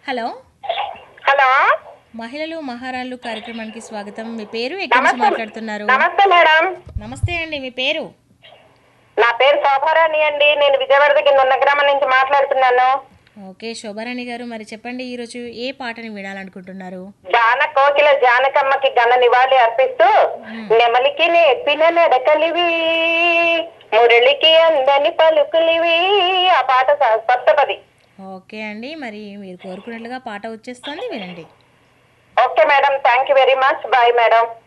hello hello మహిళలు మహారాళ్ళు కార్యక్రమానికి స్వాగతం మీ పేరు ఎక్కడి నుంచి మాట్లాడుతున్నారు నమస్తే మేడం నమస్తే అండి మీ పేరు నా పేరు శోభారాణి అండి నేను విజయవాడ దగ్గర ఉన్న గ్రామం నుంచి మాట్లాడుతున్నాను ఓకే శోభారాణి గారు మరి చెప్పండి ఈరోజు ఏ పాటని వినాలనుకుంటున్నారు జాన కోకిల జానకమ్మకి ఘన నివాళి అర్పిస్తూ నెమలికి నేర్పిన నడకలివి మురళికి అందని పలుకులివి ఆ పాట స- సప్తపది ఓకే అండి మరి మీరు కోరుకున్నట్లుగా పాట వచ్చేస్తుంది వినండి okay madam thank you very much bye madam